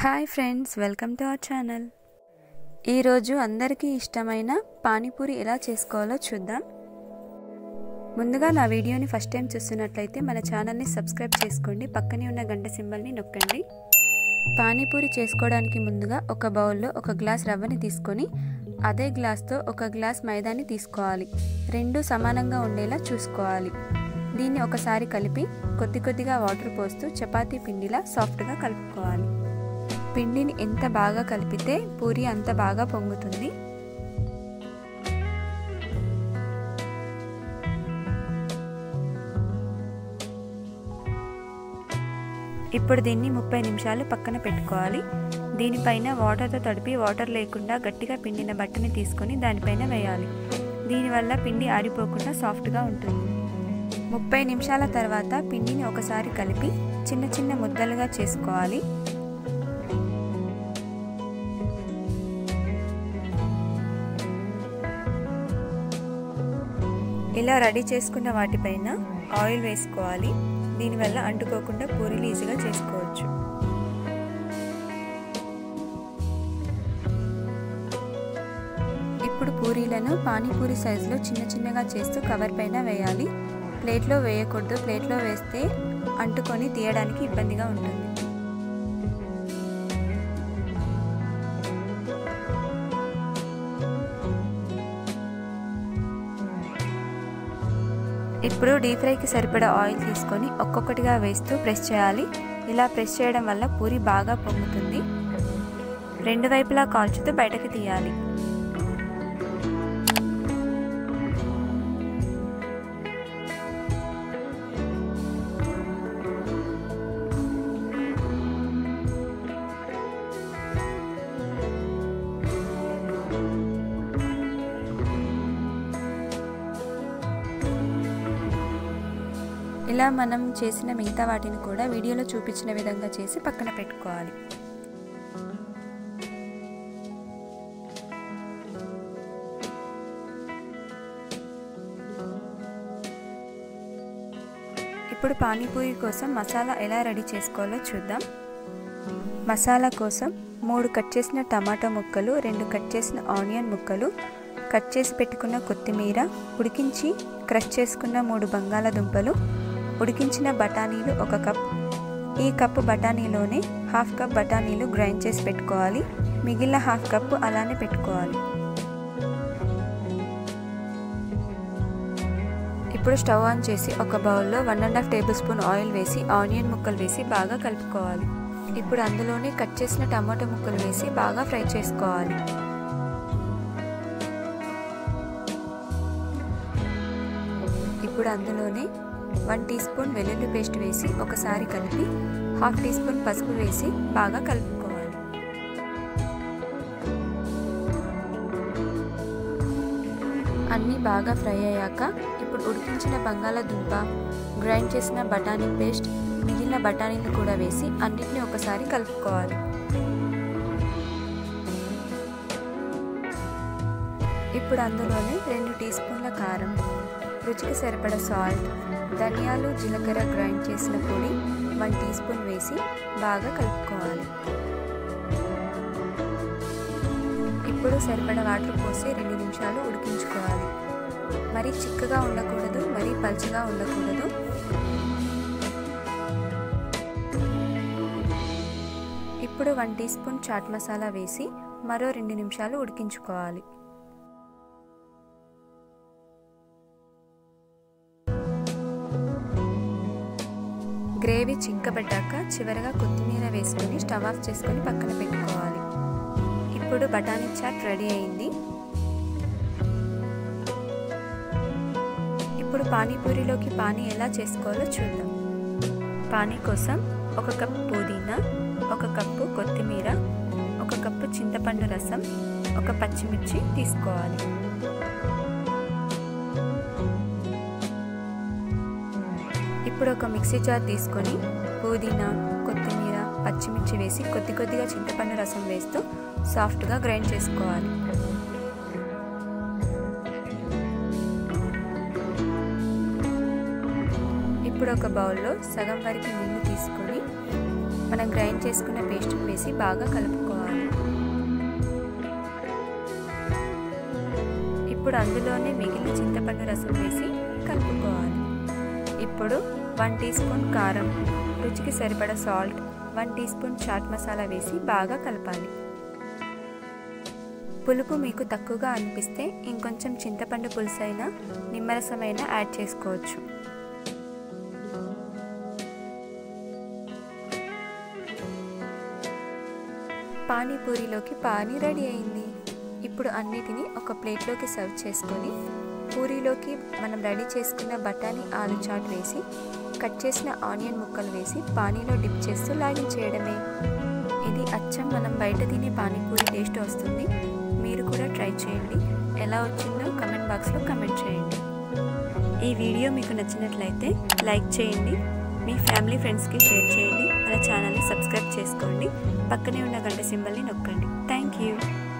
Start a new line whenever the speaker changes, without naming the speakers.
hi friends welcome to our channel ఈరోజు అందరికీ ఇష్టమైన పానీపూరి ఎలా చేసుకోవాలో చూద్దాం ముందుగా నా వీడియోని ఫస్ట్ టైం చూస్తున్నట్లయితే మన ఛానల్ని సబ్స్క్రైబ్ చేసుకోండి పక్కనే ఉన్న గంట సింబల్ని నొక్కండి పానీపూరి చేసుకోవడానికి ముందుగా ఒక బౌల్లో ఒక గ్లాస్ రవ్వని తీసుకొని అదే గ్లాస్తో ఒక గ్లాస్ మైదాని తీసుకోవాలి రెండు సమానంగా ఉండేలా చూసుకోవాలి దీన్ని ఒకసారి కలిపి కొద్ది కొద్దిగా వాటర్ పోస్తూ చపాతీ పిండిలా సాఫ్ట్గా కలుపుకోవాలి పిండిని ఎంత బాగా కలిపితే పూరి అంత బాగా పొంగుతుంది ఇప్పుడు దీన్ని ముప్పై నిమిషాలు పక్కన పెట్టుకోవాలి దీనిపైన వాటర్తో తడిపి వాటర్ లేకుండా గట్టిగా పిండిన బట్టని తీసుకొని దానిపైన వేయాలి దీనివల్ల పిండి ఆరిపోకుండా సాఫ్ట్గా ఉంటుంది ముప్పై నిమిషాల తర్వాత పిండిని ఒకసారి కలిపి చిన్న చిన్న ముద్దలుగా చేసుకోవాలి ఇలా రెడీ చేసుకున్న వాటిపైన ఆయిల్ వేసుకోవాలి దీనివల్ల అంటుకోకుండా పూరీలు ఈజీగా చేసుకోవచ్చు ఇప్పుడు పూరీలను పానీపూరి సైజులో చిన్న చిన్నగా చేస్తూ కవర్ పైన వేయాలి ప్లేట్లో వేయకూడదు ప్లేట్లో వేస్తే అంటుకొని తీయడానికి ఇబ్బందిగా ఉంటుంది ఇప్పుడు డీప్ ఫ్రైకి సరిపడా ఆయిల్ తీసుకొని ఒక్కొక్కటిగా వేస్తూ ప్రెస్ చేయాలి ఇలా ప్రెస్ చేయడం వల్ల పూరి బాగా పొంగుతుంది రెండు వైపులా కాల్చుతూ బయటకు తీయాలి ఇలా మనం చేసిన మిగతా వాటిని కూడా వీడియోలో చూపించిన విధంగా చేసి పక్కన పెట్టుకోవాలి ఇప్పుడు పానీపూరి కోసం మసాలా ఎలా రెడీ చేసుకోవాలో చూద్దాం మసాలా కోసం మూడు కట్ చేసిన టమాటా ముక్కలు రెండు కట్ చేసిన ఆనియన్ ముక్కలు కట్ చేసి పెట్టుకున్న కొత్తిమీర ఉడికించి క్రష్ చేసుకున్న మూడు బంగాళాదుంపలు ఉడికించిన బఠానీలు ఒక కప్ ఈ కప్పు బఠానీలోనే హాఫ్ కప్ బఠానీలు గ్రైండ్ చేసి పెట్టుకోవాలి మిగిలిన హాఫ్ కప్పు అలానే పెట్టుకోవాలి ఇప్పుడు స్టవ్ ఆన్ చేసి ఒక బౌల్లో one and half tablespoon oil వేసి ఆనియన్ ముక్కలు వేసి బాగా కలుపుకోవాలి ఇప్పుడు అందులోనే కట్ చేసిన టమాటో ముక్కలు వేసి బాగా ఫ్రై చేసుకోవాలి ఇప్పుడు అందులోనే వన్ టీ స్పూన్ వెల్లుల్లి పేస్ట్ వేసి ఒకసారి కలిపి హాఫ్ టీ స్పూన్ పసుపు వేసి బాగా కలుపుకోవాలి అన్నీ బాగా ఫ్రై అయ్యాక ఇప్పుడు ఉడికించిన బంగాళాదుంప గ్రైండ్ చేసిన బఠానీ పేస్ట్ మిగిలిన బఠానీలు కూడా వేసి అన్నిటిని ఒకసారి కలుపుకోవాలి ఇప్పుడు అందులోనే రెండు టీ స్పూన్ల కారం రుచికి సరిపడ సాల్ట్ ధనియాలు జీలకర్ర గ్రైండ్ చేసిన పొడి వన్ టీ స్పూన్ వేసి బాగా కలుపుకోవాలి ఇప్పుడు సరిపడ వాటర్ పోసి రెండు నిమిషాలు ఉడికించుకోవాలి మరీ చిక్కగా ఉండకూడదు మరీ పల్చగా ఉండకూడదు ఇప్పుడు one teaspoon chaat masala వేసి మరో రెండు నిమిషాలు ఉడికించుకోవాలి గ్రేవీ చిక్కబడ్డాక చివరగా కొత్తిమీర వేసుకొని స్టవ్ ఆఫ్ చేసుకొని పక్కన పెట్టుకోవాలి ఇప్పుడు బఠానీ చాట్ రెడీ అయింది ఇప్పుడు పానీపూరిలోకి పానీ ఎలా చేసుకోవాలో చూద్దాం పానీ కోసం ఒక కప్పు పుదీనా ఒక కప్పు కొత్తిమీర ఒక కప్పు చింతపండు రసం ఒక పచ్చిమిర్చి తీసుకోవాలి ఇప్పుడు ఒక మిక్సీ జార్ తీసుకొని పుదీనా కొత్తిమీర పచ్చిమిర్చి వేసి కొద్ది కొద్దిగా చింతపండు రసం వేస్తూ సాఫ్ట్గా గ్రైండ్ చేసుకోవాలి ఇప్పుడు ఒక బౌల్లో సగం వరకు నీళ్ళు తీసుకొని మనం గ్రైండ్ చేసుకున్న పేస్ట్ వేసి వేసి బాగా కలుపుకోవాలి ఇప్పుడు అందులోనే మిగిలిన చింతపండు రసం వేసి కలుపుకోవాలి ఇప్పుడు వన్ టీ స్పూన్ కారం రుచికి సరిపడ salt one teaspoon chaat masala వేసి బాగా కలపాలి పులుపు మీకు తక్కువగా అనిపిస్తే ఇంకొంచెం చింతపండు పులుసు అయినా నిమ్మరసమైనా యాడ్ చేసుకోవచ్చు పానీపూరిలోకి పానీ రెడీ అయింది ఇప్పుడు అన్నిటిని ఒక ప్లేట్లోకి సర్వ్ చేసుకొని పూరీలోకి మనం రెడీ చేసుకున్న బఠానీ ఆలు చాట్ వేసి కట్ చేసిన ఆనియన్ ముక్కలు వేసి పానీలో డిప్ చేస్తూ లాగించేయడమే ఇది అచ్చం మనం బయట తినే పానీపూరి టేస్ట్ వస్తుంది మీరు కూడా ట్రై చేయండి ఎలా వచ్చిందో కమెంట్ బాక్స్లో కమెంట్ చేయండి ఈ వీడియో మీకు నచ్చినట్లయితే లైక్ చేయండి మీ ఫ్యామిలీ ఫ్రెండ్స్కి షేర్ చేయండి మన ఛానల్ని సబ్స్క్రైబ్ చేసుకోండి పక్కనే ఉన్న గంట సింబల్ని నొక్కండి థ్యాంక్ యూ